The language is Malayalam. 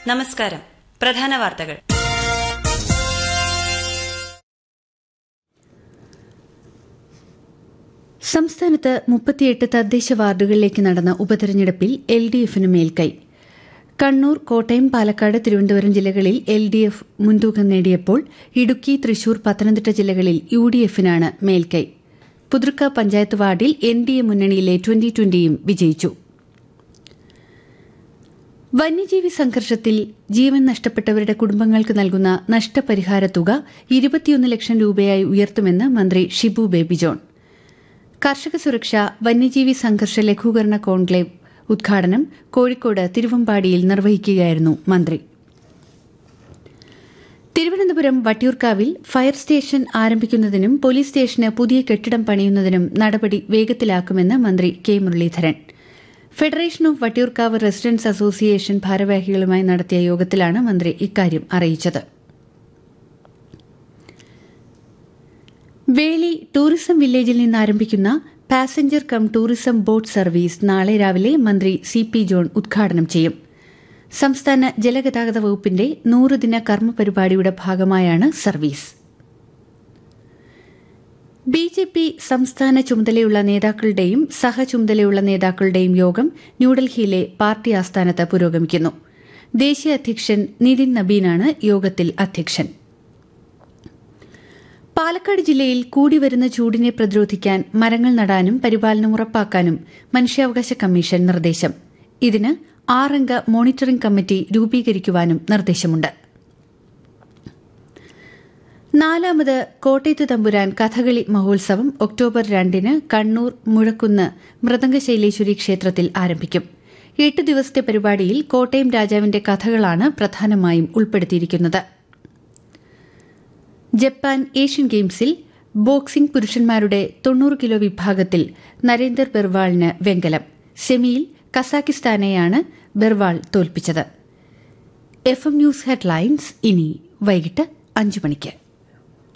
നമസ്കാരം പ്രധാന വാർത്തകൾ സംസ്ഥാനത്ത് മുപ്പത്തിയെട്ട് തദ്ദേശ വാർഡുകളിലേക്ക് നടന്ന ഉപതെരഞ്ഞെടുപ്പിൽ എൽ ഡി എഫിന് മേൽക്കൈ കണ്ണൂർ കോട്ടയം പാലക്കാട് തിരുവനന്തപുരം ജില്ലകളിൽ എൽ ഡി എഫ് മുൻതൂക്കം നേടിയപ്പോൾ ഇടുക്കി തൃശൂർ പത്തനംതിട്ട ജില്ലകളിൽ യു ഡി എഫിനാണ് മേൽക്കൈ പുതുർക്ക പഞ്ചായത്ത് വാർഡിൽ എൻ ഡി എ മുന്നണിയിലെ ട്വന്റി ട്വന്റിയും വിജയിച്ചു വന്യജീവി സംഘർഷത്തിൽ ജീവൻ നഷ്ടപ്പെട്ടവരുടെ കുടുംബങ്ങൾക്ക് നൽകുന്ന നഷ്ടപരിഹാര തുക ഇരുപത്തിയൊന്ന് ലക്ഷം രൂപയായി ഉയർത്തുമെന്ന് മന്ത്രി ഷിബു ബേബി ജോൺ കർഷക സുരക്ഷ വന്യജീവി സംഘർഷ ലഘൂകരണ കോൺക്ലേവ് ഉദ്ഘാടനം കോഴിക്കോട് തിരുവമ്പാടിയിൽ നിർവഹിക്കുകയായിരുന്നു മന്ത്രി തിരുവനന്തപുരം വട്ടിയൂർക്കാവിൽ ഫയർ സ്റ്റേഷൻ ആരംഭിക്കുന്നതിനും പോലീസ് സ്റ്റേഷന് പുതിയ കെട്ടിടം പണിയുന്നതിനും നടപടി വേഗത്തിലാക്കുമെന്ന് മന്ത്രി K Muraleedharan federation of Vattiyoorkavu residence association ഭാരവാഹികളുമായി നടത്തിയ യോഗത്തിലാണ് മന്ത്രി ഇക്കാര്യം അറിയിച്ചത് വേളി ടൂറിസം വില്ലേജിൽ നിന്ന് ആരംഭിക്കുന്ന passenger cum tourism boat service നാളെ രാവിലെ മന്ത്രി സി പി ജോൺ ഉദ്ഘാടനം ചെയ്യും സംസ്ഥാന ജലഗതാഗത വകുപ്പിന്റെ നൂറുദിന കർമ്മ പരിപാടിയുടെ ഭാഗമായാണ് സർവീസ് ബി ജെ പി സംസ്ഥാന ചുമതലയുള്ള നേതാക്കളുടെയും സഹചുമതലയുള്ള നേതാക്കളുടെയും യോഗം ന്യൂഡൽഹിയിലെ പാർട്ടി ആസ്ഥാനത്ത് പുരോഗമിക്കുന്നു ദേശീയ അധ്യക്ഷൻ നിതിൻ നബീനാണ് യോഗത്തിൽ അധ്യക്ഷൻ പാലക്കാട് ജില്ലയിൽ കൂടിവരുന്ന ചൂടിനെ പ്രതിരോധിക്കാൻ മരങ്ങൾ നടാനും പരിപാലനം ഉറപ്പാക്കാനും മനുഷ്യാവകാശ കമ്മീഷൻ നിർദ്ദേശം ഇതിന് ആറംഗ മോണിറ്ററിംഗ് കമ്മിറ്റി രൂപീകരിക്കുവാനും നിർദ്ദേശമുണ്ട് നാലാമത് കോട്ടയത്ത് തമ്പുരാൻ കഥകളി മഹോത്സവം ഒക്ടോബർ രണ്ടിന് കണ്ണൂർ മുഴക്കുന്ന് മൃദംഗശൈലേശ്വരി ക്ഷേത്രത്തിൽ ആരംഭിക്കും എട്ട് ദിവസത്തെ പരിപാടിയിൽ കോട്ടയം രാജാവിന്റെ കഥകളാണ് പ്രധാനമായും ഉൾപ്പെടുത്തിയിരിക്കുന്നത് ജപ്പാൻ ഏഷ്യൻ ഗെയിംസിൽ ബോക്സിംഗ് പുരുഷന്മാരുടെ തൊണ്ണൂറ് കിലോ വിഭാഗത്തിൽ നരേന്ദർ ബെർവാളിന് വെങ്കലം സെമിയിൽ കസാക്കിസ്ഥാനെയാണ് ബെർവാൾ തോൽപ്പിച്ചത് എഫ് എം ന്യൂസ് ഹെഡ്ലൈൻസ് ഇനി വൈകിട്ട് അഞ്ചു മണിക്ക്